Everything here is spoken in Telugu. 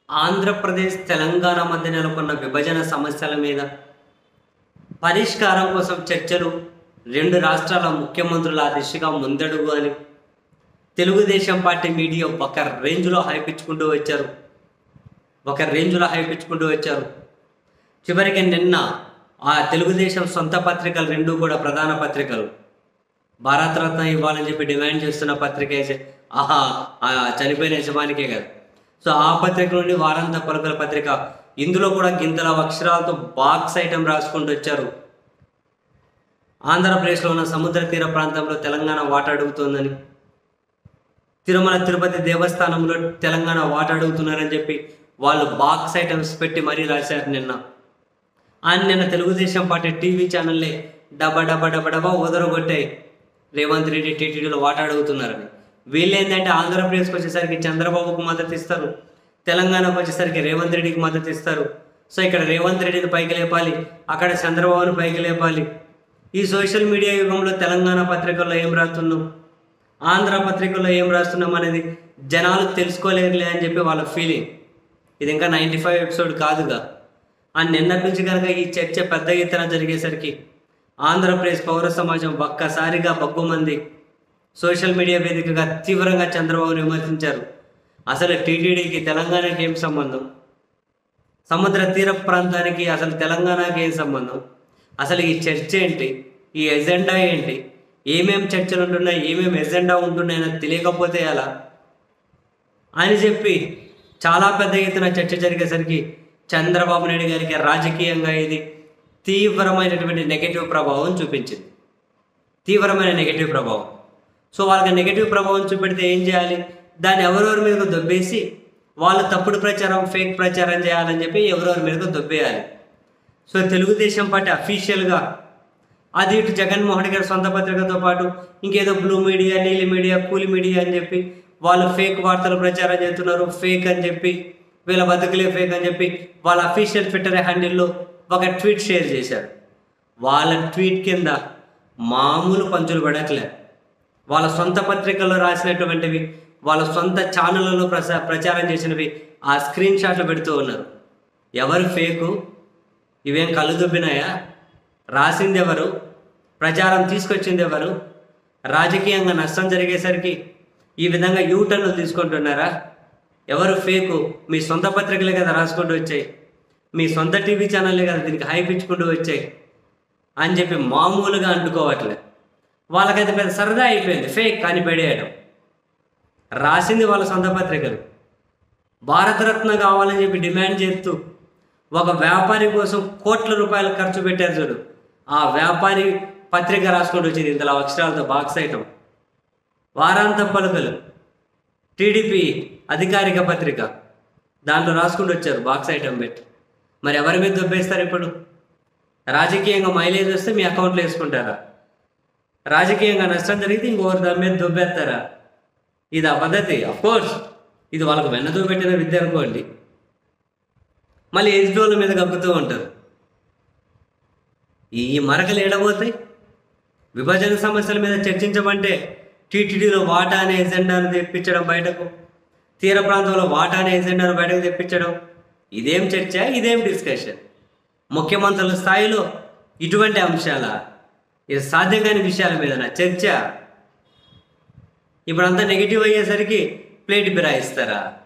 ఆంధ్రప్రదేశ్ తెలంగాణ మధ్య నెలకొన్న విభజన సమస్యల మీద పరిష్కారం కోసం చర్చలు రెండు రాష్ట్రాల ముఖ్యమంత్రుల ఆ దిశగా ముందడుగు అని తెలుగుదేశం పార్టీ మీడియా ఒక రేంజ్లో హైపించుకుంటూ వచ్చారు ఒక రేంజ్లో హైపించుకుంటూ వచ్చారు చివరికి నిన్న ఆ తెలుగుదేశం సొంత పత్రికలు రెండు కూడా ప్రధాన పత్రికలు భారతరత్న ఇవ్వాలని చెప్పి డిమాండ్ చేస్తున్న పత్రిక అయితే ఆహా ఆ చనిపోయిన యజమానికే కదా సో ఆ పత్రిక నుండి వారాంత పలుకల పత్రిక ఇందులో కూడా గింతల అక్షరాలతో బాక్స్ ఐటమ్ రాసుకుంటూ వచ్చారు ఆంధ్రప్రదేశ్లో ఉన్న సముద్ర తీర ప్రాంతంలో తెలంగాణ వాట అడుగుతోందని తిరుమల తిరుపతి దేవస్థానంలో తెలంగాణ వాట అడుగుతున్నారని చెప్పి వాళ్ళు బాక్స్ ఐటమ్స్ పెట్టి మరీ రాశారు నిన్న ఆయన నిన్న తెలుగుదేశం పార్టీ టీవీ ఛానల్లే డబ్బా డబ్బా డబ్బా డబ్బా ఉదరగొట్టాయి రేవంత్ రెడ్డి టీటీడీలో వాట అడుగుతున్నారని వీళ్ళు ఏంటంటే ఆంధ్రప్రదేశ్కి వచ్చేసరికి చంద్రబాబుకు మద్దతు ఇస్తారు తెలంగాణకు వచ్చేసరికి రేవంత్ రెడ్డికి మద్దతు ఇస్తారు సో ఇక్కడ రేవంత్ రెడ్డిని పైకి లేపాలి అక్కడ చంద్రబాబుని పైకి లేపాలి ఈ సోషల్ మీడియా యుగంలో తెలంగాణ పత్రికల్లో ఏం రాస్తున్నాం ఆంధ్ర పత్రికల్లో ఏం రాస్తున్నాం అనేది జనాలు తెలుసుకోలేరులే అని చెప్పి వాళ్ళ ఫీలింగ్ ఇది ఇంకా నైంటీ ఫైవ్ ఎపిసోడ్ కాదుగా ఆ నిన్నటి నుంచి కనుక ఈ చర్చ పెద్ద ఎత్తున జరిగేసరికి ఆంధ్రప్రదేశ్ పౌర సమాజం ఒక్కసారిగా బగ్గుమంది సోషల్ మీడియా వేదికగా తీవ్రంగా చంద్రబాబును విమర్శించారు అసలు టీటీడీకి తెలంగాణకి ఏం సంబంధం సముద్ర తీర ప్రాంతానికి అసలు తెలంగాణకి ఏం సంబంధం అసలు ఈ చర్చ ఏంటి ఈ ఎజెండా ఏంటి ఏమేం చర్చలు ఉంటున్నాయి ఏమేం ఎజెండా ఉంటున్నాయని తెలియకపోతే ఎలా అని చెప్పి చాలా పెద్ద ఎత్తున చర్చ జరిగేసరికి చంద్రబాబు నాయుడు గారికి రాజకీయంగా ఇది తీవ్రమైనటువంటి నెగటివ్ ప్రభావం చూపించింది తీవ్రమైన నెగటివ్ ప్రభావం సో వాళ్ళకి నెగటివ్ ప్రభావం చూపెడితే ఏం చేయాలి దాన్ని ఎవరెవరి మీదకు దొబ్బేసి వాళ్ళు తప్పుడు ప్రచారం ఫేక్ ప్రచారం చేయాలని చెప్పి ఎవరెవరి మీదకు దొబ్బేయాలి సో తెలుగుదేశం పార్టీ అఫీషియల్గా అది ఇటు జగన్మోహన్ గారి సొంత పత్రికతో పాటు ఇంకేదో బ్లూ మీడియా నీలి మీడియా కూలి మీడియా అని చెప్పి వాళ్ళు ఫేక్ వార్తలు ప్రచారం చేస్తున్నారు ఫేక్ అని చెప్పి వీళ్ళ బతుకులే ఫేక్ అని చెప్పి వాళ్ళ అఫీషియల్ ట్విట్టర్ హ్యాండిల్లో ఒక ట్వీట్ షేర్ చేశారు వాళ్ళ ట్వీట్ కింద మామూలు పంచులు పడట్లే వాళ్ళ సొంత పత్రికల్లో రాసినటువంటివి వాళ్ళ సొంత ఛానళ్ళలో ప్రసా ప్రచారం చేసినవి ఆ స్క్రీన్ షాట్లు పెడుతూ ఉన్నారు ఎవరు ఫేకు ఇవేం కళ్ళు దుబ్బినాయా రాసింది ఎవరు ప్రచారం తీసుకొచ్చింది ఎవరు రాజకీయంగా నష్టం జరిగేసరికి ఈ విధంగా యూటర్న్లు తీసుకుంటున్నారా ఎవరు ఫేకు మీ సొంత పత్రికలే కదా రాసుకుంటూ వచ్చాయి మీ సొంత టీవీ ఛానల్లే కదా దీనికి హైప్ ఇచ్చుకుంటూ వచ్చాయి అని చెప్పి మామూలుగా అంటుకోవట్లే వాళ్ళకైతే పెద్ద సరదా అయిపోయింది ఫేక్ కానీ పెడేయడం రాసింది వాళ్ళ సొంత పత్రికలు భారతరత్న కావాలని చెప్పి డిమాండ్ చేస్తూ ఒక వ్యాపారి కోసం కోట్ల రూపాయలు ఖర్చు పెట్టారు చూడు ఆ వ్యాపారి పత్రిక రాసుకుంటూ వచ్చింది ఇంతలో అక్షరాలతో బాక్స్ ఐటమ్ వారాంత పలుకలు టీడీపీ అధికారిక పత్రిక దాంట్లో రాసుకుంటూ వచ్చారు బాక్స్ ఐటమ్ పెట్టి మరి ఎవరి మీద దొబ్బేస్తారు ఇప్పుడు రాజకీయంగా మైలేజ్ వస్తే మీ అకౌంట్లో వేసుకుంటారా రాజకీయంగా నష్టం జరిగితే ఇంకొకరి దాని మీద దొబ్బేస్తారా ఇది ఆ పద్ధతి కోర్స్ ఇది వాళ్ళకు వెన్నతో పెట్టిన విద్య అనుకోండి మళ్ళీ ఎదుటోళ్ళ మీద కప్పుతూ ఉంటారు ఈ మరకలు ఏడబోతాయి విభజన సమస్యల మీద చర్చించమంటే టీటీడీలో వాటా అనే ఎజెండాను తెప్పించడం బయటకు తీర ప్రాంతంలో వాటా అనే ఎజెండాను బయటకు తెప్పించడం ఇదేం చర్చ ఇదేం డిస్కషన్ ముఖ్యమంత్రుల స్థాయిలో ఇటువంటి అంశాల ఇది సాధ్యం కాని విషయాల మీద చర్చ ఇప్పుడంతా నెగిటివ్ అయ్యేసరికి ప్లేట్ బిరాయిస్తారా